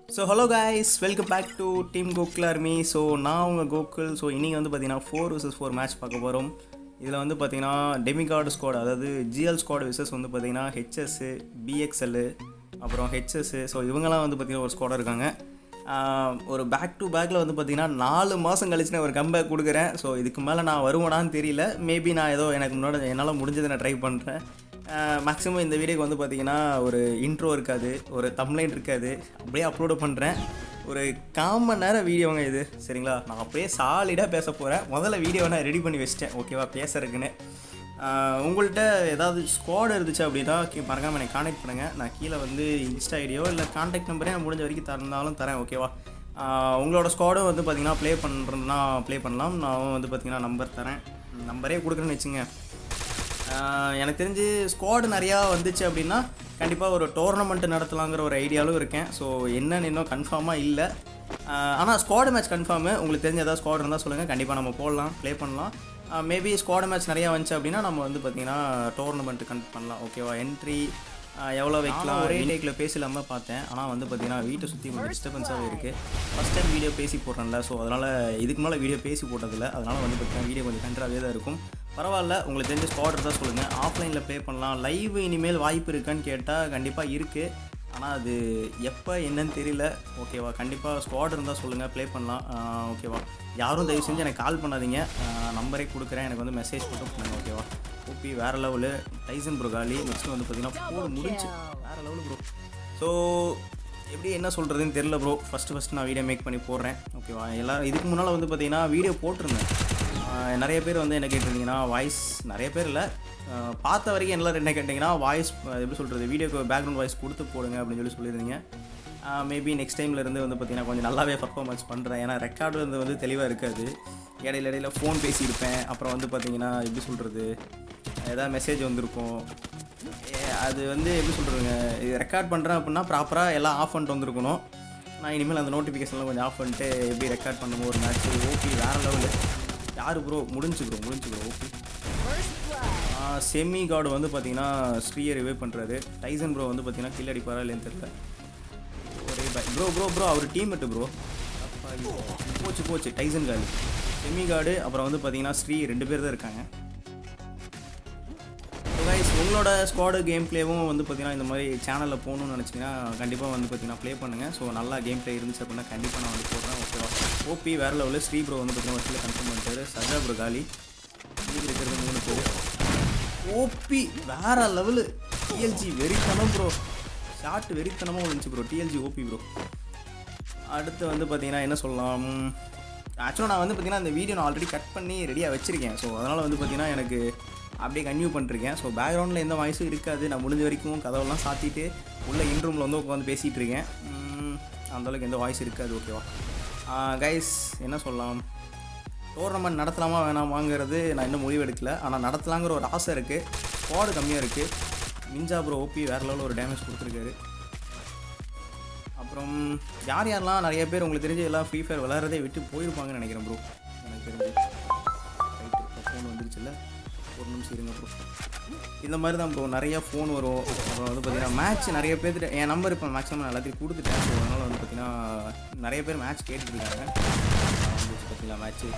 So hello guys welcome back to team Gokul army so நான் உங்கள் Gokul so இன்றைக்கி வந்து பார்த்தீங்கன்னா ஃபோர் vs ஃபோர் மேட்ச் பார்க்க போகிறோம் இதில் வந்து பார்த்தீங்கன்னா டெமிகார்டு ஸ்குவாட் அதாவது ஜிஎல் ஸ்குவாட் விசஸ் வந்து பார்த்தீங்கன்னா ஹெச்எஸ்ஸு பிஎக்ஸ்எல்லு அப்புறம் ஹெச்எஸ்ஸு ஸோ இவங்கெல்லாம் வந்து பார்த்தீங்கன்னா ஒரு ஸ்குவாடாக இருக்காங்க ஆஹ் ஒரு பேக் டு பேக்கில் வந்து பார்த்தீங்கன்னா நாலு மாதம் கழிச்சு நான் ஒரு கம்பேக் கொடுக்குறேன் ஸோ இதுக்கு மேலே நான் வருவேனான்னு தெரியல மேபி நான் ஏதோ எனக்கு முன்னாடி என்னால் முடிஞ்சதை நான் ட்ரை பண்ணுறேன் மேக்ஸிமம் இந்த வீடியோக்கு வந்து பார்த்தீங்கன்னா ஒரு இன்ட்ரோ இருக்காது ஒரு தம்ப்லைன் இருக்காது அப்படியே அப்லோடு பண்ணுறேன் ஒரு கால் மணி நேரம் வீடியோங்க இது சரிங்களா நான் அப்படியே சாலிடாக பேச போகிறேன் முதல்ல வீடியோ நான் ரெடி பண்ணி வச்சிட்டேன் ஓகேவா பேசுறதுக்குன்னு ஆஹ் உங்கள்கிட்ட ஏதாவது ஸ்குவாட் இருந்துச்சு அப்படின்னா கீ- மறக்காம என்னை காண்டாக்ட் பண்ணுங்கள் நான் கீழே வந்து இன்ஸ்டா ஐடியோ இல்லை காண்டாக்ட் நம்பரே நான் முடிஞ்ச வரைக்கும் தந்தாலும் தரேன் ஓகேவா ஆஹ் உங்களோட ஸ்குவாடும் வந்து பார்த்தீங்கன்னா ப்ளே பண்ணுறதுனா ப்ளே பண்ணலாம் நான் வந்து பார்த்தீங்கன்னா நம்பர் தரேன் நம்பரே கொடுக்குறேன்னு வச்சுங்க ஆஹ் எனக்கு தெரிஞ்சு ஸ்குவாடு நிறையா வந்துச்சு அப்படின்னா கண்டிப்பாக ஒரு டோர்னமெண்ட் நடத்தலாங்கிற ஒரு ஐடியாலும் இருக்கேன் ஸோ என்னன்னு இன்னும் கன்ஃபார்மாக இல்லை ஆனால் ஸ்குவாடு மேட்ச் கன்ஃபார்மு உங்களுக்கு தெரிஞ்ச ஏதாவது ஸ்குவாட் இருந்தால் சொல்லுங்கள் கண்டிப்பாக நம்ம போடலாம் ப்ளே பண்ணலாம் மேபி ஸ்குவாடு மேட்ச் நிறையா வந்துச்சு அப்படின்னா நம்ம வந்து பார்த்திங்கன்னா டோர்னமெண்ட் கண்டக்ட் பண்ணலாம் ஓகேவா என்ட்ரி எவ்வளோ வைக்கலாம் ஒரே டேக்கில் பேசலாமல் பார்த்தேன் ஆனால் வந்து பார்த்தீங்கன்னா வீட்டை சுற்றி கொஞ்சம் டிஸ்டர்பன்ஸாகவே இருக்குது ஃபஸ்ட் டைம் வீடியோ பேசி போடுறேன்ல ஸோ அதனால் இதுக்கு மேலே வீடியோ பேசி போட்டதில்ல அதனால் வந்து பார்த்தீங்கன்னா வீடியோ கொஞ்சம் கண்ட்ராகவே தான் இருக்கும் பரவாயில்ல உங்களுக்கு தெரிஞ்ச ஸ்குவாட் தான் சொல்லுங்கள் ஆஃப்லைனில் ப்ளே பண்ணலாம் லைவ் இனிமேல் வாய்ப்பு இருக்கான்னு கேட்டால் கண்டிப்பாக இருக்குது ஆனால் அது எப்போ என்னன்னு தெரியல ஓகேவா கண்டிப்பாக ஸ்குவாட் இருந்தால் சொல்லுங்கள் ப்ளே பண்ணலாம் ஆஹ் ஓகேவா யாரும் தயவு செஞ்சு எனக்கு கால் பண்ணாதீங்க நம்பரே கொடுக்குறேன் எனக்கு வந்து மெசேஜ் மட்டும் பண்ணுங்கள் ஓகேவா ஓபி வேறு லெவலு டைசன் ப்ரோ காலி நெக்ஸ்ட் வந்து பார்த்தீங்கன்னா போர் முடிஞ்சு வேறு லெவலு ப்ரோ ஸோ எப்படி என்ன சொல்கிறதுன்னு தெரில ப்ரோ ஃபஸ்ட்டு ஃபஸ்ட்டு நான் வீடியோ மேக் பண்ணி போடுறேன் ஓகேவா எல்லோரும் இதுக்கு முன்னால் வந்து பார்த்தீங்கன்னா வீடியோ போட்டிருந்தேன் ஆஹ் நிறைய பேர் வந்து என்ன கேட்டிருந்தீங்கன்னா வாய்ஸ் நிறைய பேர் இல்லை ஆஹ் பார்த்த வரைக்கும் எல்லாரும் என்ன கேட்டிங்கன்னா வாய்ஸ் எப்படி சொல்கிறது வீடியோக்கு பேக்ரவுண்ட் வாய்ஸ் கொடுத்து போடுங்க அப்படின்னு சொல்லி சொல்லியிருந்தீங்க மேபி நெக்ஸ்ட் டைம்ல இருந்து வந்து பார்த்தீங்கன்னா கொஞ்சம் நல்லாவே பர்ஃபார்மன்ஸ் பண்ணுறேன் ஏன்னா ரெக்கார்டு வந்து வந்து தெளிவாக இருக்காது இடையில இடையில ஃபோன் பேசியிருப்பேன் அப்புறம் வந்து பார்த்தீங்கன்னா எப்படி சொல்கிறது ஏதாவது மெசேஜ் வந்திருக்கும் ஏ, அது வந்து எப்படி சொல்கிறதுங்க இது ரெக்கார்ட் பண்ணுறேன் அப்படின்னா ப்ராப்பராக எல்லாம் ஆஃப் பண்ணிட்டு வந்திருக்கணும் நான் இனிமேல் அந்த நோட்டிஃபிகேஷன்லாம் கொஞ்சம் ஆஃப் பண்ணிட்டு எப்படி ரெக்கார்ட் பண்ணுமோ ஒரு மேட்ச் ஓகே வேறு லெவலு யார் ப்ரோ முடிஞ்சு ப்ரோ முடிஞ்சு ப்ரோ ஓகே செமி கார்டு வந்து பார்த்தீங்கன்னா ஸ்ரீயை ரிவைவ் பண்ணுறாரு டைசன் ப்ரோ வந்து பார்த்தீங்கன்னா கில் அடிப்பாரா இல்லைன்னு தெரியல ஒரே பாய் ப்ரோ ப்ரோ ப்ரோ அவர் டீம் எட்டு ப்ரோ போச்சு போச்சு டைசன் கார்டு செமி கார்டு அப்புறம் வந்து பார்த்தீங்கன்னா ஸ்ரீ ரெண்டு பேர் தான் இருக்காங்க கைஸ் உங்களோட ஸ்குவாடு கேம் ப்ளேவும் வந்து பார்த்தீங்கன்னா இந்த மாதிரி சேனலில் போகணும்னு நினச்சிங்கன்னா கண்டிப்பாக வந்து பார்த்தீங்கன்னா ப்ளே பண்ணுங்கள் ஸோ நல்லா கேம் ப்ளே இருந்துச்சு அப்படின்னா கண்டிப்பாக நான் வந்து போடுறேன் ஓகேவா ஓபி வேறு லெவலில் ஸ்ரீ ப்ரோ வந்து பார்த்தீங்கன்னா வருஷத்தில் கன்ஃபார்ம் பண்ணிட்டாரு சஜா ப்ரோ காலி மீதி இருக்கிறது மூணு பேர் ஓபி வேற லெவலு டிஎல்ஜி வெறித்தனம் ப்ரோ ஷார்ட் வெறித்தனமாக விழுந்துச்சு ப்ரோ டிஎல்ஜி ஓபி ப்ரோ அடுத்து வந்து பார்த்தீங்கன்னா என்ன சொல்லலாம் ஆக்சுவலாக நான் வந்து பார்த்தீங்கன்னா இந்த வீடியோ நான் ஆல்ரெடி கட் பண்ணி ரெடியாக வச்சுருக்கேன் ஸோ அதனால் வந்து பார்த்தீங்கன்னா எனக்கு அப்படியே கன்டினியூ பண்ணிருக்கேன் ஸோ பேக்ரவுண்டில் எந்த வாய்ஸும் இருக்காது நான் முடிஞ்ச வரைக்கும் கதவெல்லாம் சாத்திட்டு உள்ள இன் ரூமில் வந்து உட்காந்து பேசிகிட்டு இருக்கேன் உம், அந்த அளவுக்கு எந்த வாய்ஸ் இருக்காது ஓகேவா கைஸ் என்ன சொல்லலாம் டோர்னமெண்ட் நடத்தலாமா வேணாமாங்கிறது நான் இன்னும் முடிவு எடுக்கல ஆனால் நடத்தலாங்கிற ஒரு ஆசை இருக்குது ஸ்குவாடு கம்மியாக இருக்குது மின்ஜா ப்ரோ ஓபி வேறு லெவலில் ஒரு டேமேஜ் கொடுத்துருக்காரு அப்புறம் யார் யாரெல்லாம் நிறைய பேர் உங்களுக்கு தெரிஞ்சு எல்லாம் ஃப்ரீ ஃபயர் விளையாடுறதே விட்டு போயிருப்பாங்கன்னு நினைக்கிறேன் ப்ரோ எனக்கு தெரிஞ்சு ரைட்டு இப்போ ஃபோன் வந்துருச்சுல்ல ஒரு நிமிஷம் இருங்க ப்ரோ இந்த மாதிரி தான் ப்ரோ நிறைய ஃபோன் வரும் அப்புறம் வந்து பார்த்தீங்கன்னா மேட்ச் நிறைய பேர் என் நம்பர் இப்போ மேக்ஸிமம் நான் எல்லாத்தையும் கொடுத்துட்டேன் ஸோ அதனால் வந்து பார்த்தீங்கன்னா நிறைய பேர் மேட்ச் கேட்டுருக்காங்க வந்துச்சு பார்த்தீங்களா மேட்ச்சு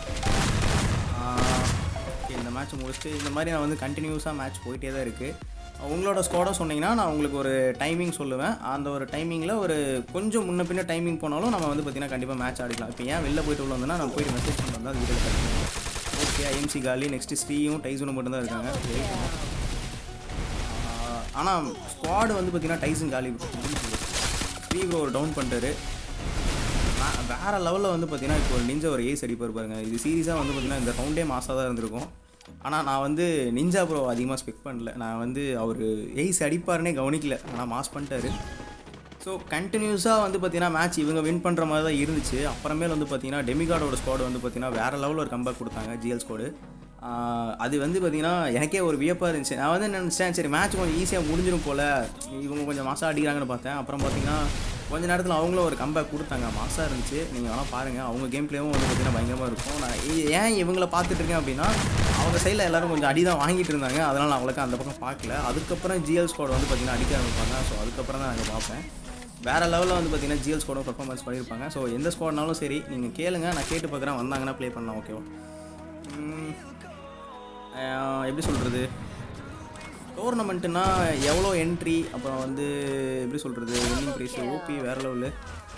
ஓகே இந்த மேட்ச் முடிச்சுட்டு இந்த மாதிரி நான் வந்து கண்டினியூஸாக மேட்ச் போயிட்டே தான் இருக்குது உங்களோட ஸ்குவாடை சொன்னீங்கன்னா நான் உங்களுக்கு ஒரு டைமிங் சொல்லுவேன் அந்த ஒரு டைமிங்கில் ஒரு கொஞ்சம் முன்ன பின்ன டைமிங் போனாலும் நம்ம வந்து பார்த்தீங்கன்னா கண்டிப்பாக மேட்ச் ஆடிக்கலாம் இப்போ ஏன் வெளில போயிட்டு உள்ள வந்தேன்னா நான் போயிட்டு மெசேஜ் பண்ணி வந்தால் அது வீடியோ ஓகே ஐஎம்சி காலி நெக்ஸ்ட்டு ஸ்ரீயும் டைசனும் மட்டும்தான் இருக்காங்க ஆனால் ஸ்குவாடு வந்து பார்த்தீங்கன்னா டைசன் காலி ஸ்ரீ ப்ரோ ஒரு டவுன் பண்ணிட்டாரு நான் வேற லெவலில் வந்து பார்த்தீங்கன்னா இப்போ நிஞ்ச ஒரு ஏஸ் அடிப்பார் பாருங்க இது சீரியஸாக வந்து பார்த்தீங்கன்னா இந்த ரவுண்டே மாசாக தான் இருந்திருக்கும் ஆனால் நான் வந்து நிஞ்சா ப்ரோ அதிகமாக ஸ்பெக்ட் பண்ணல நான் வந்து அவர் ஏஸ் அடிப்பாருன்னே கவனிக்கல ஆனால் மாஸ் பண்ணிட்டாரு ஸோ கண்டினியூஸாக வந்து பார்த்தீங்கன்னா மேட்ச் இவங்க வின் பண்ணுற மாதிரி தான் இருந்துச்சு அப்புறமேல் வந்து பார்த்தீங்கன்னா டெமிகார்டோட ஸ்குவாடு வந்து பார்த்தீங்கன்னா வேறு லெவலில் ஒரு கம்பேக் கொடுத்தாங்க ஜிஎல் ஸ்குவாடு அது வந்து பார்த்தீங்கன்னா எனக்கே ஒரு வியப்பாக இருந்துச்சு நான் வந்து நினச்சேன் சரி மேட்ச் கொஞ்சம் ஈஸியாக முடிஞ்சிடும் போல் இவங்க கொஞ்சம் மாசாக அடிக்கிறாங்கன்னு பார்த்தேன் அப்புறம் பார்த்தீங்கன்னா கொஞ்ச நேரத்தில் அவங்களும் ஒரு கம்பேக் கொடுத்தாங்க மாசாக இருந்துச்சு நீங்கள் வேணால் பாருங்கள் அவங்க கேம் பிளேவும் வந்து பார்த்தீங்கன்னா பயங்கரமாக இருக்கும் நான் ஏ- ஏன் இவங்கள பார்த்துட்டு இருக்கேன் அப்படின்னா அவங்க சைடில் எல்லாரும் கொஞ்சம் அடி தான் வாங்கிட்டு இருந்தாங்க அதனால் நான் அவளுக்கு அந்த பக்கம் பார்க்கல அதுக்கப்புறம் ஜிஎல் ஸ்குவாட் வந்து பார்த்தீங்கன்னா அடிக்க ஆரம்பிப்பாங்க ஸோ அதுக்கப்புறம் தான் நாங்கள் பார்ப்பேன் வேறு லெவலில் வந்து பார்த்தீங்கன்னா ஜிஎல் ஸ்குவாடும் பர்ஃபார்மன்ஸ் பண்ணியிருப்பாங்க ஸோ எந்த ஸ்குவாட்னாலும் சரி நீங்கள் கேளுங்க நான் கேட்டு பார்க்குறேன் வந்தாங்கன்னா ப்ளே பண்ணலாம் ஓகேவா உம், ஆஹ், எப்படி சொல்கிறது டோர்னமெண்ட்டுனா எவ்வளோ என்ட்ரி அப்புறம் வந்து எப்படி சொல்கிறது வின்னிங் ப்ரைஸ் ஓபி வேறு லெவலு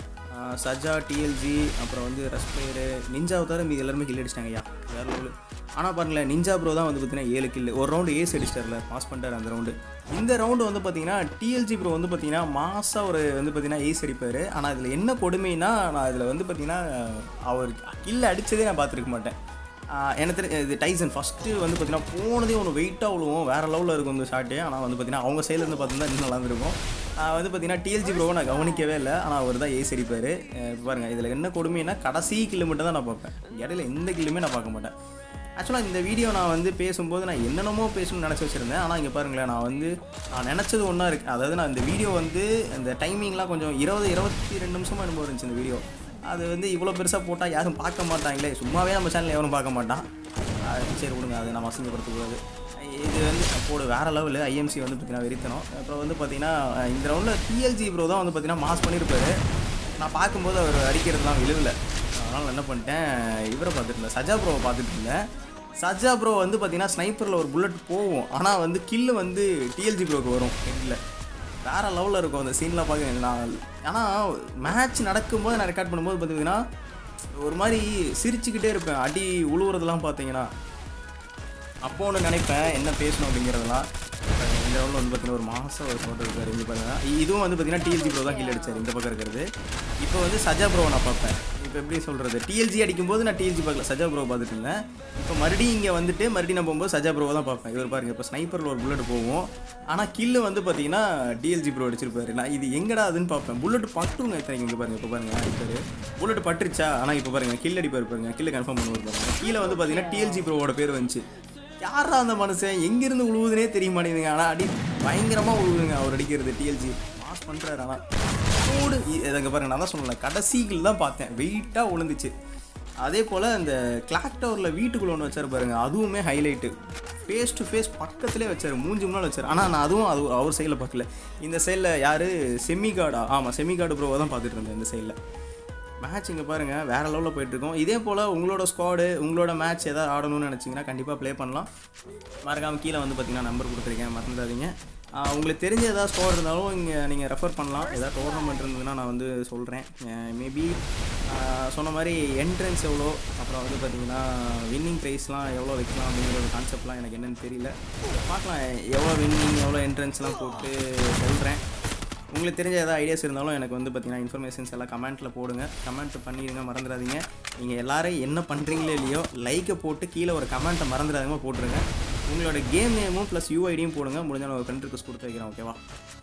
சஜா டிஎல்ஜி அப்புறம் வந்து ரஸ்பேரு நிஞ்சாவை தவிர மீது எல்லாருமே கில் அடிச்சிட்டாங்க ஐயா வேறு லெவலு ஆனால் பாருங்களேன் நிஞ்சா ப்ரோ தான் வந்து பார்த்தீங்கன்னா ஏழு கில் ஒரு ரவுண்டு ஏஸ் அடிச்சிட்டார்ல பாஸ் பண்ணிட்டார் அந்த ரவுண்டு இந்த ரவுண்டு வந்து பார்த்தீங்கன்னா டிஎல்ஜி ப்ரோ வந்து பார்த்தீங்கன்னா மாசாக ஒரு வந்து பார்த்தீங்கன்னா ஏஸ் அடிப்பார் ஆனால் இதில் என்ன கொடுமைனா நான் இதில் வந்து பார்த்தீங்கன்னா அவர் கில் அடித்ததே நான் பார்த்துருக்க மாட்டேன் ஆஹ் எனக்கு தெரி இது டைசன் ஃபஸ்ட்டு வந்து பார்த்தீங்கன்னா போனதே ஒன்று வெயிட்டாக விழுவோம் வேறு லெவலில் இருக்கும் இந்த ஷாட்டு ஆனால் வந்து பார்த்தீங்கன்னா அவங்க சைட்லேருந்து பார்த்தீங்கன்னா இன்னும் நல்லா இருந்திருக்கும் ஆஹ் வந்து பார்த்தீங்கன்னா டிஎல்ஜி ப்ரோவை நான் கவனிக்கவே இல்லை ஆனால் அவர் தான் ஏஸ் அடிப்பார் பாருங்கள் இதில் என்ன கொடுமைன்னா கடைசி கில்லு மட்டும் தான் நான் பார்ப்பேன் இடையில எந்த கில்லுமே நான் பார்க்க மாட்டேன் ஆக்சுவலாக இந்த வீடியோ நான் வந்து பேசும்போது நான் என்னென்னமோ பேசணும்னு நினச்சி வச்சுருந்தேன் ஆனால் இங்கே பாருங்களேன் நான் வந்து நான் நினச்சது ஒன்றா இருக்குது அதாவது நான் இந்த வீடியோ வந்து இந்த டைமிங்லாம் கொஞ்சம் இருபது இருபத்தி ரெண்டு நிமிஷமாக என்னமோ இருந்துச்சு இந்த வீடியோ அது வந்து இவ்வளோ பெருசாக போட்டால் யாரும் பார்க்க மாட்டாங்களே சும்மாவே நம்ம சேனல் எவரும் பார்க்க மாட்டான் அது சரி விடுங்க அது நம்ம அசிங்கப்படுத்தக்கூடாது இது வந்து போடு வேறு லெவலு ஐஎம்சி வந்து பார்த்தீங்கன்னா வெறித்தனம் அப்புறம் வந்து பார்த்தீங்கன்னா இந்த ரவுண்டில் டிஎல்ஜி ப்ரோ தான் வந்து பார்த்தீங்கன்னா மாஸ் பண்ணியிருப்பாரு நான் பார்க்கும்போது அவர் அடிக்கிறதுலாம் விழுவில் அதனால் நான் என்ன பண்ணிட்டேன் இவரை பார்த்துட்டு இருந்தேன் சஜா ப்ரோவை பார்த்துட்டு இருந்தேன் சஜா ப்ரோ வந்து பார்த்தீங்கன்னா ஸ்னைப்பரில் ஒரு புல்லட் போகும் ஆனால் வந்து கில்லு வந்து டிஎல்ஜி ப்ரோக்கு வரும் ஹெட்டில் வேறு லெவலில் இருக்கும் அந்த சீன்லாம் பார்க்க நான் ஆனால் மேட்ச் நடக்கும்போது நான் ரெக்கார்ட் பண்ணும்போது பார்த்தீங்கன்னா ஒரு மாதிரி சிரிச்சுக்கிட்டே இருப்பேன் அடி உழுவுறதெல்லாம் பார்த்தீங்கன்னா அப்போ ஒன்று நினைப்பேன் என்ன பேசணும் அப்படிங்கிறதெல்லாம் இப்ப இந்த ரவுண்டில் வந்து பார்த்தீங்கன்னா ஒரு மாதம் ஒரு ஃபோட்டோ இருக்கார் இங்கே பாருங்க இதுவும் வந்து பார்த்தீங்கன்னா டிஎல்ஜி ப்ரோ தான் கீழே அடிச்சார் இந்த பக்கம் இருக்கிறது இப்போ வந்து சஜா ப்ரோ நான் பார்ப்பேன் இப்போ எப்படி சொல்கிறது டிஎல்ஜி அடிக்கும்போது நான் டிஎல்ஜி பார்க்கல சஜா ப்ரோ பார்த்துட்டு இருந்தேன் இப்போ மறுபடியும் இங்கே வந்துட்டு மறுபடியும் நான் போகும்போது சஜா ப்ரோவை தான் பார்ப்பேன் இவர் பாருங்க இப்போ ஸ்னைப்பரில் ஒரு புல்லட் போகும் ஆனால் கில்லு வந்து பார்த்தீங்கன்னா டிஎல்ஜி ப்ரோ அடிச்சிருப்பாரு நான் இது எங்கடா அதுன்னு பார்ப்பேன் புல்லட் பட்டுங்க இத்தனை இங்கே பாருங்க இப்போ பாருங்க அடிப்பாரு புல்லட் பட்டுருச்சா ஆனால் இப்போ பாருங்க கில் அடிப்பாரு பாருங்க கில்ல கன்ஃபார்ம் பண்ணுவார் பாருங்க கீழே வந்து பார்த்தீங்கன்னா டிஎல்ஜி ப்ரோவோட பேர் வந்துச்சு யாரா அந்த மனுஷன் எங்கேருந்து உழுவுதுனே தெரிய மாட்டேங்குதுங்க ஆனால் அடி பயங்கரமாக உழுவுதுங்க அவர் அடிக்கிறது டிஎல்ஜி பாஸ் பண்ணுறாரு ஆனால் ஓடு இதை பாருங்க நான் தான் சொன்னல கடைசிகள் தான் பார்த்தேன் வெயிட்டாக விழுந்துச்சு அதே போல் இந்த கிளாக் டவரில் வீட்டுக்குள்ள ஒன்று வச்சார் பாருங்க அதுவுமே ஹைலைட்டு ஃபேஸ் டு ஃபேஸ் பக்கத்துலேயே வச்சார் மூஞ்சி முன்னால் வச்சார் ஆனால் நான் அதுவும் அது அவர் சைடில் பார்க்கல இந்த சைடில் யார் செமி கார்டா ஆமாம் செமி கார்டு ப்ரோவை தான் பார்த்துட்டு இருந்தேன் இந்த சைடில் மேட்ச் இங்கே பாருங்கள் வேறு லெவலில் போயிட்டுருக்கோம் இதே போல் உங்களோட ஸ்குவாடு உங்களோட மேட்ச் எதாவது ஆடணும்னு நினச்சிங்கன்னா கண்டிப்பாக ப்ளே பண்ணலாம் மறக்காமல் கீழே வந்து பார்த்தீங்கன்னா நம்பர் கொடுத்துருக்கேன் மறந்துடாதீங்க ஆஹ் உங்களுக்கு தெரிஞ்ச ஏதாவது ஸ்கோர் இருந்தாலும் இங்கே நீங்கள் ரெஃபர் பண்ணலாம் ஏதாவது டோர்னமெண்ட் இருந்ததுன்னா நான் வந்து சொல்கிறேன் மேபி சொன்ன மாதிரி என்ட்ரன்ஸ் எவ்வளோ அப்புறம் வந்து பார்த்தீங்கன்னா வின்னிங் ப்ரைஸ்லாம் எவ்வளோ வைக்கலாம் அப்படிங்கிற ஒரு கான்செப்ட்லாம் எனக்கு என்னென்னு தெரியல பார்க்கலாம் எவ்வளோ வின்னிங் எவ்வளோ என்ட்ரன்ஸ்லாம் போட்டு சொல்கிறேன் உங்களுக்கு தெரிஞ்ச ஏதாவது ஐடியாஸ் இருந்தாலும் எனக்கு வந்து பார்த்தீங்கன்னா இன்ஃபர்மேஷன்ஸ் எல்லாம் கமெண்ட்டில் போடுங்க கமெண்ட் பண்ணிடுங்க மறந்துடாதீங்க நீங்கள் எல்லாரும் என்ன பண்ணுறீங்களோ இல்லையோ லைக்கை போட்டு கீழே ஒரு கமெண்ட்டை மறந்துடாதீங்க போட்டுருங்க உங்களோட கேம் நேமும் ப்ளஸ் யூஐடியும் போடுங்க முடிஞ்சால் நான் ஒரு ஃப்ரெண்ட் ரிக்வஸ்ட் கொடுத்து வைக்கிறேன் ஓகேவா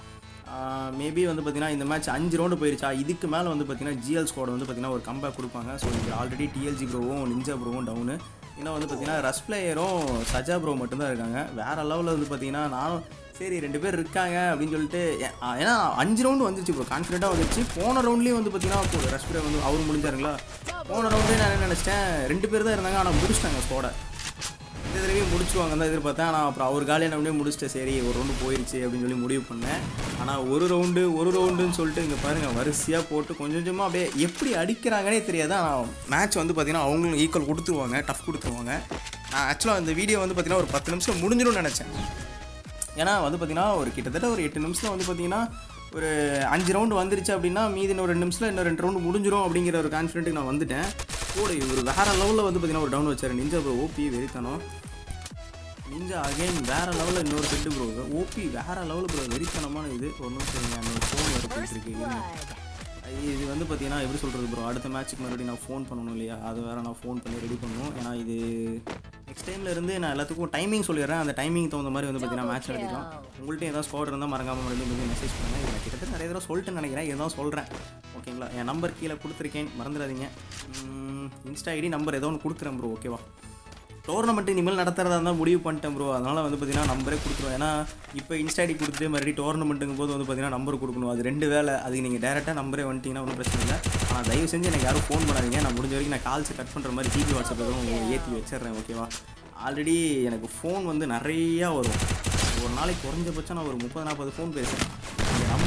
மேபி வந்து பார்த்தீங்கன்னா இந்த மேட்ச் அஞ்சு ரவுண்டு போயிருச்சா இதுக்கு மேலே வந்து பார்த்தீங்கன்னா ஜிஎல் ஸ்குவாட் வந்து பார்த்தீங்கன்னா ஒரு கம்பேக் கொடுப்பாங்க ஸோ இங்கே ஆல்ரெடி டிஎல்ஜி ப்ரோவும் நிஞ்சா ப்ரோவும் டவுனு இன்னும் வந்து பார்த்தீங்கன்னா ரஸ் பிளேயரும் சஜா ப்ரோ மட்டும்தான் இருக்காங்க வேறு லெவலில் வந்து பார்த்தீங்கன்னா நானும் சரி ரெண்டு பேர் இருக்காங்க அப்படின்னு சொல்லிட்டு ஏ- ஆ, ஏன்னா அஞ்சு ரவுண்டு வந்துச்சு ப்ரோ கான்ஃபிடென்ட்டாக வந்துச்சு போன ரவுண்ட்லேயும் வந்து பார்த்தீங்கன்னா ரஷ் பிளேயர் வந்து அவர் முடிஞ்சாருங்களா போன ரவுண்ட்லேயே நான் என்ன நினச்சிட்டேன் ரெண்டு பேர் தான் இருந்தாங்க ஆனால் முடிச்சிட்டாங்க ஸ்குவாடை இந்த தடவையும் முடிச்சுவாங்க தான் எதிர்பார்த்தேன் ஆனால் அப்புறம் அவர் காலையில் அப்படியே முடிச்சிட்டேன் சரி ஒரு ரவுண்டு போயிடுச்சு அப்படின்னு சொல்லி முடிவு பண்ணேன் ஆனால் ஒரு ரவுண்டு ஒரு ரவுண்டுன்னு சொல்லிட்டு இங்கே பாருங்கள் வரிசையாக போட்டு கொஞ்சம் கொஞ்சமாக அப்படியே எப்படி அடிக்கிறாங்கன்னே தெரியாது ஆனால் மேட்ச் வந்து பார்த்தீங்கன்னா அவங்களும் ஈக்குவல் கொடுத்துருவாங்க டஃப் கொடுத்துருவாங்க நான் ஆக்சுவலாக இந்த வீடியோ வந்து பார்த்தீங்கன்னா ஒரு பத்து நிமிஷம் முடிஞ்சிடும்னு நினச்சேன் ஏன்னா வந்து பார்த்தீங்கன்னா ஒரு கிட்டத்தட்ட ஒரு எட்டு நிமிஷத்தில் வந்து பார்த்தீங்கன்னா ஒரு அஞ்சு ரவுண்டு வந்துருச்சு அப்படின்னா மீதி இன்னும் ரெண்டு நிமிஷத்தில் இன்னும் ரெண்டு ரவுண்டு முடிஞ்சிடும் அப்படிங்கிற ஒரு கான்ஃபிடென்ட்டுக்கு நான் வந்துட்டேன் கூட இவர் வேறு லெவலில் வந்து பார்த்தீங்கன்னா ஒரு டவுன் வச்சார் நிஞ்சா ப்ரோ ஓபி வெறித்தனம் நிஞ்சா அகைன் வேறு லெவலில் இன்னொரு செட்டு ப்ரோ ஓபி வேறு லெவலில் ப்ரோ வெறித்தனமான இது ஒரு நிமிஷம் இருங்க, என்னோட ஃபோன் வர போயிட்டு இருக்கு இருங்க. இது வந்து பார்த்தீங்கன்னா எப்படி சொல்கிறது ப்ரோ அடுத்த மேட்ச்சுக்கு மறுபடியும் நான் ஃபோன் பண்ணணும் இல்லையா அது வேறு நான் ஃபோன் பண்ணி ரெடி பண்ணணும் ஏன்னா இது நெக்ஸ்ட் டைமில் இருந்து நான் எல்லாத்துக்கும் டைமிங் சொல்லிடுறேன் அந்த டைமிங் தகுந்த மாதிரி வந்து பார்த்தீங்கன்னா மேட்ச் நடத்திக்கலாம் உங்கள்கிட்ட ஏதாவது ஸ்கோர் இருந்தால் மறக்காமல் மறுபடியும் வந்து மெசேஜ் பண்ணுங்கள் இது நான் கிட்டத்தட்ட நிறைய தடவை சொல்லிட்டேன்னு நினைக்கிறேன் இருந்தாலும் சொல்கிறேன் ஓகேங்களா என் நம்பர் கீழே கொடுத்துருக்கேன் மறந்துடாதீங்க இன்ஸ்டா ஐடி நம்பர் ஏதோ ஒன்று கொடுக்குறேன் ப்ரோ ஓகேவா டோர்னமெண்ட் இனிமேல் நடத்துறதா இருந்தால் முடிவு பண்ணிட்டேன் ப்ரோ அதனால் வந்து பார்த்தீங்கன்னா நம்பரே கொடுத்துருவோம் ஏன்னா இப்போ இன்ஸ்டா ஐடி கொடுத்துட்டு மறுபடியும் டோர்னமெண்ட்டுங்கும் போது வந்து பார்த்தீங்கன்னா நம்பர் கொடுக்கணும் அது ரெண்டு வேலை அதுக்கு நீங்கள் டேரெக்டாக நம்பரே வந்துட்டீங்கன்னா ஒன்றும் பிரச்சனை இல்லை ஆனால் தயவு செஞ்சு எனக்கு யாரும் ஃபோன் பண்ணாதீங்க நான் முடிஞ்ச வரைக்கும் நான் கால்ஸ் கட் பண்ணுற மாதிரி ஜிபி வாட்ஸ்அப் எதுவும் ஏற்றி வச்சிடுறேன் ஓகேவா ஆல்ரெடி எனக்கு ஃபோன் வந்து நிறையா வரும் ஒரு நாளைக்கு குறைஞ்சபட்சம் நான் ஒரு முப்பது நாற்பது ஃபோன் பேசுகிறேன் நீங்கள் நம்ப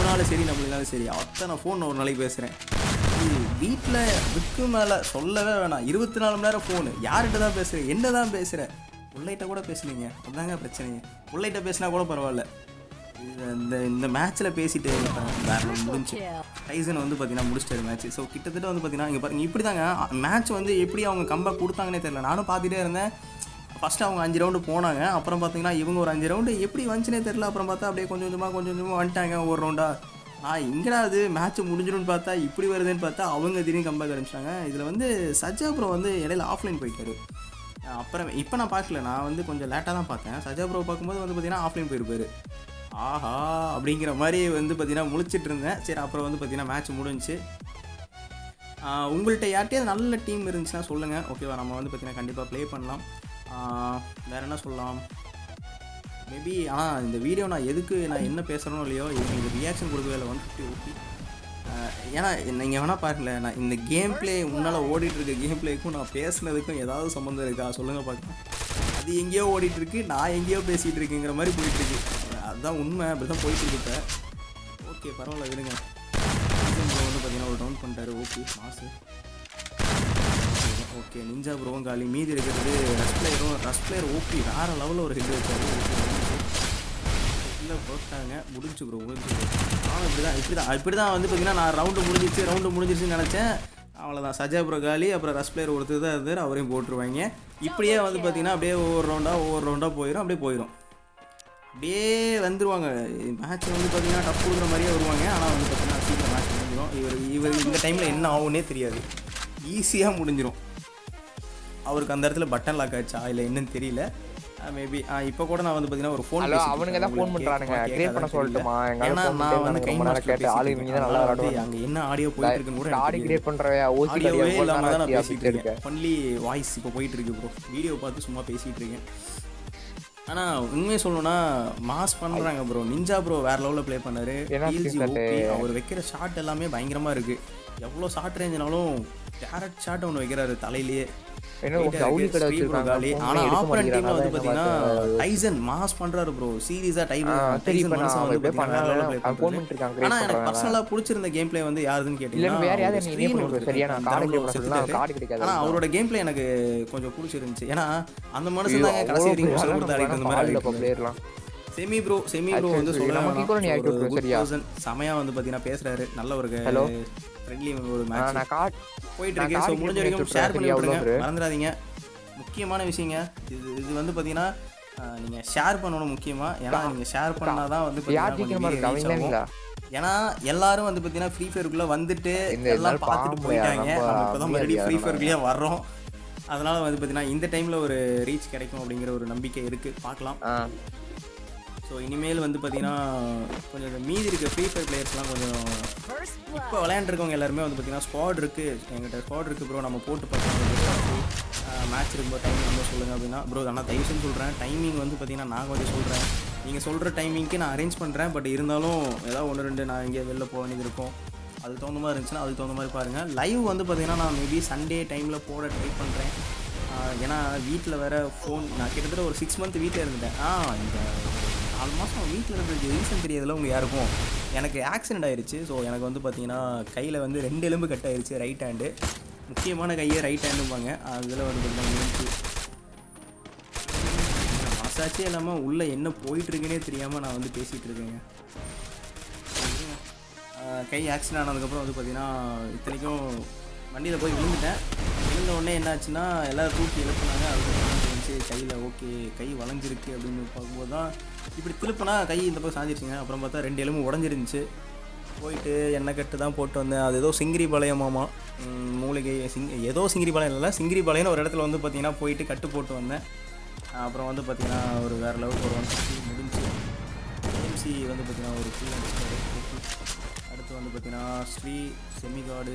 நம்பினாலும் சரி நம்மளாலும் சரி அத்தனை ஃபோன் நான் ஒரு நாளைக்கு பேசுகிறேன் வீட்டில் விற்கு மேலே சொல்லவே வேணாம் இருபத்தி நாலு மணி நேரம் ஃபோனு யார்கிட்ட தான் பேசுகிறேன் என்ன தான் பேசுகிறேன் உள்ளைட்ட கூட பேசுனீங்க அதாங்க பிரச்சனைங்க உள்ளைட்ட பேசினா கூட பரவாயில்ல இது இந்த இந்த மேட்ச்சில் பேசிட்டு வேற முடிஞ்சு டைசன் வந்து பார்த்தீங்கன்னா முடிச்சிட்டாரு மேட்ச் ஸோ கிட்டத்தட்ட வந்து பார்த்தீங்கன்னா இங்கே பாருங்க இப்படி தாங்க மேட்ச் வந்து எப்படி அவங்க கம்பேக் கொடுத்தாங்கன்னே தெரியல நானும் பார்த்துட்டே இருந்தேன் ஃபஸ்ட்டு அவங்க அஞ்சு ரவுண்டு போனாங்க அப்புறம் பார்த்தீங்கன்னா இவங்க ஒரு அஞ்சு ரவுண்டு எப்படி வந்துச்சுனே தெரில அப்புறம் பார்த்தா அப்படியே கொஞ்சம் கொஞ்சமாக கொஞ்சம் கொஞ்சமாக வந்துட்டாங்க ஒரு ரவுண்டா நான் எங்கடா அது மேட்ச் முடிஞ்சிடும்னு பார்த்தா இப்படி வருதுன்னு பார்த்தா அவங்க திடீர்னு கம்பேக் ஆரம்பிச்சிட்டாங்க இதில் வந்து சஜா ப்ரோ வந்து இடையில ஆஃப்லைன் போயிட்டாரு அப்புறம் இப்போ நான் பார்க்கல நான் வந்து கொஞ்சம் லேட்டாக தான் பார்த்தேன் சஜா ப்ரோ பார்க்கும்போது வந்து பார்த்தீங்கன்னா ஆஃப்லைன் போயிருப்பாரு ஆஹா அப்படிங்கிற மாதிரி வந்து பார்த்தீங்கன்னா முழிச்சிட்டு இருந்தேன் சரி அப்புறம் வந்து பார்த்தீங்கன்னா மேட்ச் முடிஞ்சுச்சு ஆஹ் உங்கள்கிட்ட யார்கிட்டயாவது நல்ல டீம் இருந்துச்சுன்னா சொல்லுங்கள் ஓகேவா நம்ம வந்து பார்த்தீங்கன்னா கண்டிப்பாக ப்ளே பண்ணலாம் ஆஹ் வேற என்ன சொல்லலாம் மேபி ஆனால் இந்த வீடியோ நான் எதுக்கு நான் என்ன பேசுகிறேனோ இல்லையோ இவங்களுக்கு ரியாக்ஷன் கொடுக்கவே இல்லை ஒன் ஃபிஃப்டி ஓகே ஏன்னா நீங்கள் வேணால் பாருங்களேன் நான் இந்த கேம் ப்ளே முன்னால் ஓடிட்டு இருக்க கேம் ப்ளேக்கும் நான் பேசுனதுக்கும் ஏதாவது சம்மந்தம் இருக்கா சொல்லுங்கள் பார்க்கலாம் அது எங்கேயோ ஓடிட்டு இருக்கு நான் எங்கேயோ பேசிகிட்டு இருக்குங்கிற மாதிரி போயிட்டு இருக்கு அதுதான் உண்மை அப்படி தான் போயிட்டு இருக்கு இப்போ ஓகே பரவாயில்ல விடுங்க சீசன் ப்ரோ வந்து பார்த்தீங்கன்னா ஒரு டவுன் பண்ணிட்டாரு ஓகே மாசு ஓகே நிஞ்சா ப்ரோவும் காலி மீதி இருக்கிறது ரஸ் பிளேயரும் ரஸ் பிளேயர் ஓகே வேற லெவலில் ஒரு ஹெட் வச்சாரு இல்லை போட்டாங்க முடிஞ்சு ப்ரோ முடிஞ்சு நானும் இப்படி தான் இப்படி தான் இப்படி தான் வந்து பார்த்தீங்கன்னா நான் ரவுண்டு முடிஞ்சிச்சு ரவுண்டு முடிஞ்சிருச்சுன்னு நினச்சேன் அவ்வளோதான் சஜா ப்ரோ காலி அப்புறம் ரஸ் பிளேயர் ஒருத்தர் தான் இருந்தார் அவரையும் போட்டுருவாங்க இப்படியே வந்து பார்த்தீங்கன்னா அப்படியே ஒவ்வொரு ரவுண்டாக ஒவ்வொரு ரவுண்டாக போயிடும் அப்படியே போயிடும் அப்படியே வந்துருவாங்க மேட்ச் வந்து பார்த்தீங்கன்னா டஃப் கொடுக்குற மாதிரியே வருவாங்க ஆனால் வந்து பார்த்தீங்கன்னா சீக்கிரம் மேட்ச் முடிஞ்சிடும் இவர் இவர் இந்த டைமில் என்ன ஆகும்னே தெரியாது ஈஸியாக முடிஞ்சிடும் அவருக்கு அந்த இடத்துல பட்டன் லாக் ஆச்சா இல்லை என்னன்னு தெரியல மேபி இப்போ கூட நான் வந்து பார்த்தீங்கன்னா ஒரு ஃபோன் ஹலோ அவனுங்க தான் ஃபோன் பண்றானுங்க கிரியேட் பண்ண சொல்லட்டுமா எங்க ஏன்னா ஃபோன் நான் வந்து பண்ணி கை ரொம்ப நேரம் கேட்டு ஆளு நீங்க தான் நல்லா விளையாடுவாங்க அங்கே என்ன ஆடியோ போயிட்டு இருக்குன்னு கூட ஆடி எனக்கு கிரியேட் பண்றவ ஓசி ஆடியோவே கடியா இல்லாமல் தான் நான் போட்டு பேசிட்டு இருக்க இருக்கேன் ஒன்லி வாய்ஸ் இப்போ போயிட்டு இருக்கு ப்ரோ வீடியோ பார்த்து சும்மா பேசிட்டு இருக்கேன் ஆனால் உண்மையை சொல்லணும்னா மாஸ் பண்ணுறாங்க ப்ரோ நிஞ்சா ப்ரோ வேற லெவலில் ப்ளே பண்ணாரு என்ன PLG screenshot? OP, அவர் வைக்கிற ஷாட் எல்லாமே பயங்கரமாக இருக்கு எவ்வளோ ஷார்ட் ரேஞ்சினாலும் டேரக்ட் ஷாட் ஒன்று வைக்கிறாரு தலையிலேயே என்ன ஒரு ஜவுளி கடை வச்சிருக்காங்க காலி phone ஆனா பண்ணி எடுக்க ஆப்பரண்ட் டீம்ல வந்து மாட்டேங்கிறாங்க. பாத்தீங்கன்னா டைசன் மாஸ் பண்றாரு ப்ரோ சீரியஸா டைப் ஆ, சரி, டைசன் இப்ப நான் மனுஷன் அவன் வந்து இப்படியே பாத்தீங்கன்னா வேற level பண்ணாலும் play அவன் phone பண்றாரு. பண்ணிட்டு இருக்கான், create ஆனா எனக்கு பண்றவன் பர்சனலா பிடிச்சிருந்த கேம் பிளே வந்து யாருதுன்னு இல்லைன்னு கேட்டீங்கன்னா வேற யாரும் ஒரு நீ screen பண்ணி ஒருத்தர் சரியா நான் கார்டு download கேம் செத்துட்டாரு. பண்ணலாம் கார்டு கிடைக்காது ஆனா அவரோட கேம் பிளே எனக்கு கொஞ்சம் பிடிச்சிருந்துச்சு ஏன்னா அந்த மனுஷன் தாங்க ஐயோ, கடைசி அவ்வளவு வரைக்கும் பெரிய கஷ்டம் கொடுத்து ஆடிட்டு இருந்த மாதிரி ஆள் இல்ல ஆடிட்டு பிளேயர்லாம் செமி ப்ரோ செமி ப்ரோ சரி, வந்து சரி, சொல்ல நமக்கு equal நீ இறக்கி விட்டுரு, சரியா? செமையா வந்து பாத்தீங்கன்னா பேசுறாரு நல்ல ஒரு Hello? ஃப்ரெண்ட்லி ஒரு ஆ, மேட்ச் நான் கார்டு போயிட்டு நான் இருக்கு ஸோ கார்டு முடிஞ்ச கேம் வரைக்கும் எடுத்து ஷேர் பண்ணி சரியா விட்டுருங்க உள்ளவரு? மறந்துடாதீங்க முக்கியமான விஷயங்க இது இது வந்து பார்த்தீங்கன்னா அஹ், நீங்க ஷேர் பண்ணணும் முக்கியமா ஏன்னா நீங்க ஷேர் பண்ணாதான் வந்து யார் பார்த்தீங்கன்னா ஜெயிக்கிற மாதிரி கொஞ்சம் இருக்கு reach அவங்க ஆகும். ஏன்னா எல்லாரும் வந்து பார்த்தீங்கன்னா ஃப்ரீ ஃபயருக்குள்ள வந்துட்டு இந்த எல்லாம் நாள் பார்த்துட்டு பாம்பு போயிட்டாங்க நம்ம நம்ம இப்போ தான் அமைதியா மறுபடியும் ஃப்ரீ நம்ம. ஃபயருக்குள்ளேயே வர்றோம் அதனால வந்து பார்த்தீங்கன்னா இந்த டைம்ல ஒரு ரீச் கிடைக்கும் அப்படிங்கிற ஒரு நம்பிக்கை இருக்கு பார்க்கலாம் ஆ ஸோ இனிமேல் வந்து பார்த்தீங்கன்னா கொஞ்சம் இந்த மீதி இருக்க ஃப்ரீ ஃபயர் பிளேயர்ஸ்லாம் கொஞ்சம் இப்போ விளையாண்டுருக்கவங்க எல்லாருமே வந்து பார்த்தீங்கன்னா ஸ்குவாட் இருக்குது எங்கிட்ட ஸ்குவாட் இருக்குது ப்ரோ நம்ம போட்டு பார்த்தோம் மேட்ச் இருக்கும்போது டைமிங் வந்து சொல்லுங்கள் அப்படின்னா ப்ரோ ஆனால் தயவுசெய்து சொல்கிறேன் டைமிங் வந்து பார்த்தீங்கன்னா நான் கொஞ்சம் சொல்கிறேன் நீங்கள் சொல்கிற டைமிங்க்கு நான் அரேஞ்ச் பண்ணுறேன் பட் இருந்தாலும் ஏதாவது ஒன்று ரெண்டு நான் இங்கே வெளில போக வேண்டியது இருக்கும் அதுக்கு தகுந்த மாதிரி இருந்துச்சுன்னா அதுக்கு தகுந்த மாதிரி பாருங்கள் லைவ் வந்து பார்த்தீங்கன்னா நான் மேபி சண்டே டைமில் போட ட்ரை பண்ணுறேன் ஏன்னா வீட்டில் வேற ஃபோன் நான் கிட்டத்தட்ட ஒரு சிக்ஸ் மந்த் வீட்டில் இருந்துட்டேன் ஆ இந்த நாலு மாதம் வீட்டில் இருந்தது ரீசன் தெரியாதுல உங்கள் யாருக்கும் எனக்கு ஆக்சிடென்ட் ஆயிருச்சு ஸோ எனக்கு வந்து பார்த்தீங்கன்னா கையில் வந்து ரெண்டு எலும்பு கட் ஆயிருச்சு ரைட் ஹேண்டு முக்கியமான கையை ரைட் ஹேண்டும்பாங்க அதில் வந்து பார்த்தீங்கன்னா இருந்துச்சு மசாச்சே இல்லாமல் உள்ளே என்ன போயிட்டு இருக்குன்னே தெரியாமல் நான் வந்து பேசிகிட்டு இருக்கேங்க ஆஹ் கை ஆக்சிடென்ட் ஆனதுக்கப்புறம் வந்து பார்த்தீங்கன்னா இத்தனைக்கும் வண்டியில் போய் விழுந்துட்டேன் விழுந்த உடனே என்னாச்சுன்னா எல்லாரும் தூக்கி எழுப்புனாங்க அதுக்கப்புறம் இருந்துச்சு கையில் ஓகே கை வளைஞ்சிருக்கு அப்படின்னு பார்க்கும்போது தான் இப்படி திருப்பினா கை இந்த பக்கம் சாஞ்சிருச்சுங்க அப்புறம் பார்த்தா ரெண்டு எலும்பு உடஞ்சிருந்துச்சு போயிட்டு எண்ணெய் கட்டு தான் போட்டு வந்தேன் அது ஏதோ சிங்கிரி பாளையமாமா ம், மூலிகை சிங் ஏதோ சிங்கிரி பாளையம் இல்லை சிங்கிரி பாளையம்னு ஒரு இடத்துல வந்து பார்த்தீங்கன்னா போயிட்டு கட்டு போட்டு வந்தேன் அப்புறம் வந்து பார்த்தீங்கன்னா ஒரு வேறு லெவலுக்கு ஒரு ஒன் ஃபிஃப்டி முடிஞ்சு ஏஎம்சி வந்து பார்த்தீங்கன்னா ஒரு டூ அடுத்து வந்து பார்த்தீங்கன்னா ஸ்ரீ செமிகாடு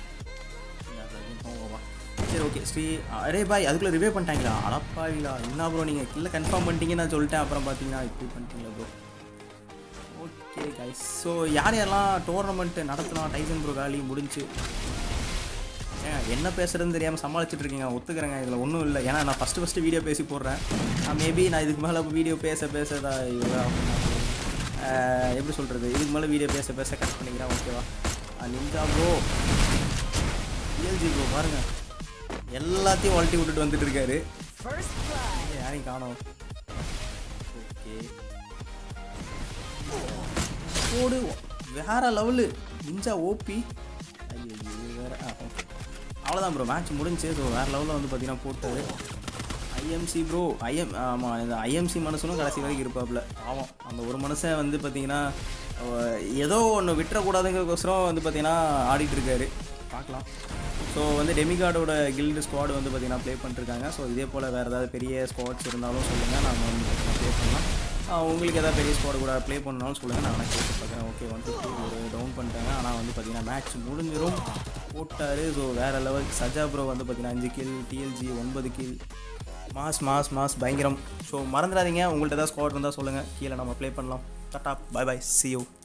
சரி ஓகே ஸ்ரீ அரே பாய் அதுக்குள்ளே ரிவே பண்ணிட்டாங்களா அடப்பாவிலா என்ன ப்ரோ நீங்கள் இல்லை கன்ஃபார்ம் பண்ணிட்டீங்க நான் சொல்லிட்டேன் அப்புறம் பார்த்தீங்கன்னா இப்படி பண்ணிட்டீங்களா ப்ரோ ஓகே கைஸ் ஸோ யார் யாரெல்லாம் டோர்னமெண்ட் நடத்தலாம் டைசன் ப்ரோ காலி முடிஞ்சு ஏங்க என்ன பேசுறதுன்னு தெரியாமல் சமாளிச்சுட்டு இருக்கீங்க ஒத்துக்கிறேங்க இதில் ஒன்றும் இல்லை ஏன்னா நான் ஃபஸ்ட்டு ஃபஸ்ட்டு வீடியோ பேசி போடுறேன் மேபி நான் இதுக்கு மேலே வீடியோ பேச பேச தான் இவ்வளோ அஹ், எப்படி சொல்கிறது இதுக்கு மேலே வீடியோ பேச பேச கட் பண்ணிக்கிறேன் ஓகேவா நிஞ்சா ப்ரோ பிஎல்ஜி ப்ரோ பாருங்கள் எல்லாத்தையும் வளட்டி விட்டுட்டு வந்துட்டு இருக்காரு ஏய், யாரையும் காணோம் ஓகே போடு வேற லெவலு நிஞ்சா ஓபி ஐயோ இது வேற ஆ, okay. அவ்வளோதான் ப்ரோ மேட்ச் முடிஞ்சு ஸோ வேறு லெவலில் வந்து பார்த்தீங்கன்னா போட்டாரு ஐஎம்சி ப்ரோ ஐஎம் ஆமாம் இந்த ஐஎம்சி மனசனும் கடைசி வரைக்கும் இருப்பாப்புல ஆமாம் அந்த ஒரு மனுஷன் வந்து பார்த்தீங்கன்னா அஹ், ஏதோ ஒன்று விட்டுறக்கூடாதுங்கிறதுக்கோசரம் வந்து பார்த்தீங்கன்னா ஆடிட்டு இருக்காரு பார்க்கலாம் ஸோ வந்து டெமிகார்டோட கில்டு ஸ்குவாடு வந்து பார்த்தீங்கன்னா ப்ளே பண்ணிருக்காங்க ஸோ இதே போல் வேறு ஏதாவது பெரிய ஸ்குவாட்ஸ் இருந்தாலும் சொல்லுங்கள் நாங்கள் வந்து ப்ளே பண்ணலாம் ஆஹ் உங்களுக்கு ஏதாவது பெரிய ஸ்குவாட் கூட ப்ளே பண்ணாலும் சொல்லுங்கள் நான் கேட்டு பார்க்குறேன் ஓகே ஒன் ஃபிஃப்டி ஒரு டவுன் பண்ணிட்டாங்க ஆனால் வந்து பார்த்தீங்கன்னா மேட்ச் முடிஞ்சிடும் போட்டார் ஸோ வேறு லெவல் சஜா ப்ரோ வந்து பார்த்தீங்கன்னா அஞ்சு கில் டிஎல்ஜி ஒன்பது கில் மாஸ் மாஸ் மாஸ் பயங்கரம் ஸோ மறந்துடாதீங்க உங்கள்ட்ட ஏதாவது ஸ்குவாட் இருந்தால் சொல்லுங்கள் கீழே நம்ம ப்ளே பண்ணலாம் டாட்டா பை பை சி யூ